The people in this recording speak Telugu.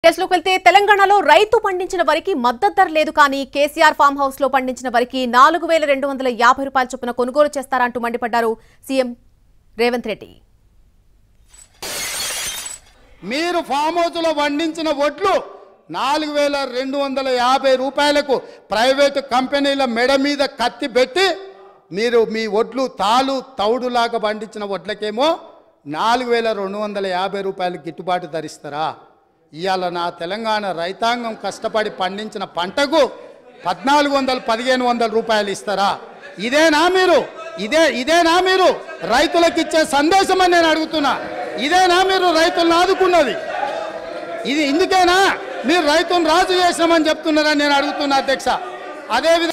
కేసులోకి వెళ్తే తెలంగాణలో రైతు పండించిన వరికి మద్దతు ధర లేదు కానీ కేసీఆర్ ఫామ్ హౌస్ లో పండించిన వరికి నాలుగు వేల రెండు వందల యాభై రూపాయల చొప్పున కొనుగోలు చేస్తారంటూ మండిపడ్డారు సీఎం రేవంత్ రెడ్డి మీరు ఫామ్ హౌస్లో పండించిన వడ్లు నాలుగు వేల రెండు వందల యాభై రూపాయలకు ప్రైవేటు కంపెనీల మెడ మీద కత్తి పెట్టి మీరు మీ వడ్లు తాలు తౌడులాగా పండించిన వడ్లకేమో నాలుగు వేల రెండు వందల యాభై రూపాయలు గిట్టుబాటు ధరిస్తారా ఇవాళ నా తెలంగాణ రైతాంగం కష్టపడి పండించిన పంటకు పద్నాలుగు వందలు పదిహేను వందల రూపాయలు ఇస్తారా ఇదేనా మీరు ఇదే ఇదేనా మీరు రైతులకు ఇచ్చే సందేశం అని నేను అడుగుతున్నా ఇదేనా మీరు రైతులను ఆదుకున్నది ఇది ఇందుకేనా మీరు రైతును రాజు చేసామని చెప్తున్నారని నేను అడుగుతున్నా అధ్యక్ష అదేవిధంగా